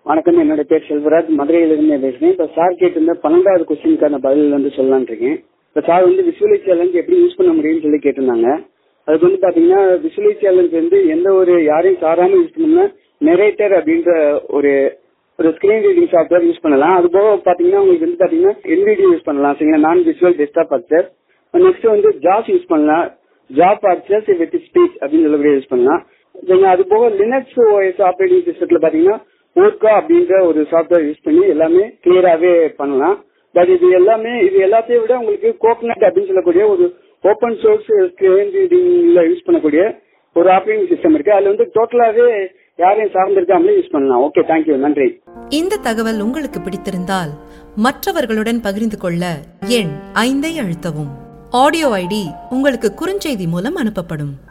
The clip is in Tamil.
வணக்கம் என்னோட பேர் செல்வராஜ் மதுரையிலிருந்து பேசுறேன் இப்ப சார் கேட்டிருந்த பன்னெண்டாவது கொஸ்டினுக்கான பதில் வந்து சொல்லலாம்னு இருக்கேன் இப்ப சார் வந்து விசுவலை சேலஞ்ச் எப்படி யூஸ் பண்ண முடியும்னு சொல்லி கேட்டிருந்தாங்க அதுக்கு வந்து பாத்தீங்கன்னா விசுவலை சேலஞ்ச் வந்து எந்த ஒரு யாரையும் சாராம யூஸ் பண்ணோம்னா நெரேட்டர் அப்படின்ற ஒரு ஒரு ஸ்கிரீன் ரீடிங் சாஃப்ட்வேர் யூஸ் பண்ணலாம் அது போக பாத்தீங்கன்னா உங்களுக்கு வந்து பாத்தீங்கன்னா என்விடியோ யூஸ் பண்ணலாம் சரிங்களா நான் விசுவல் டெஸ்க்டாப் ஆர்ச்சர் நெக்ஸ்ட் வந்து ஜாப் யூஸ் பண்ணலாம் ஜாப் ஆர்ச்சர்ஸ் வித் ஸ்பீச் அப்படின்னு சொல்லக்கூடிய யூஸ் பண்ணலாம் சரிங்களா அது போக லினக்ஸ் ஓஎஸ் ஆப்ரேட்டிங் சிஸ்டத்துல பாத்தீங்கன்னா ஓர்கா அப்படின்ற ஒரு சாஃப்ட்வேர் யூஸ் பண்ணி எல்லாமே கிளியராகவே பண்ணலாம் பட் இது எல்லாமே இது எல்லாத்தையும் விட உங்களுக்கு கோகனட் அப்படின்னு சொல்லக்கூடிய ஒரு ஓப்பன் சோர்ஸ் ஸ்கிரீன் ரீடிங்ல யூஸ் பண்ணக்கூடிய ஒரு ஆப்ரேட்டிங் சிஸ்டம் இருக்கு அதுல வந்து டோட்டலாவே யாரையும் சார்ந்திருக்காமலே யூஸ் பண்ணலாம் ஓகே தேங்க்யூ நன்றி இந்த தகவல் உங்களுக்கு பிடித்திருந்தால் மற்றவர்களுடன் பகிர்ந்து கொள்ள எண் ஐந்தை அழுத்தவும் ஆடியோ ஐடி உங்களுக்கு குறுஞ்செய்தி மூலம் அனுப்பப்படும்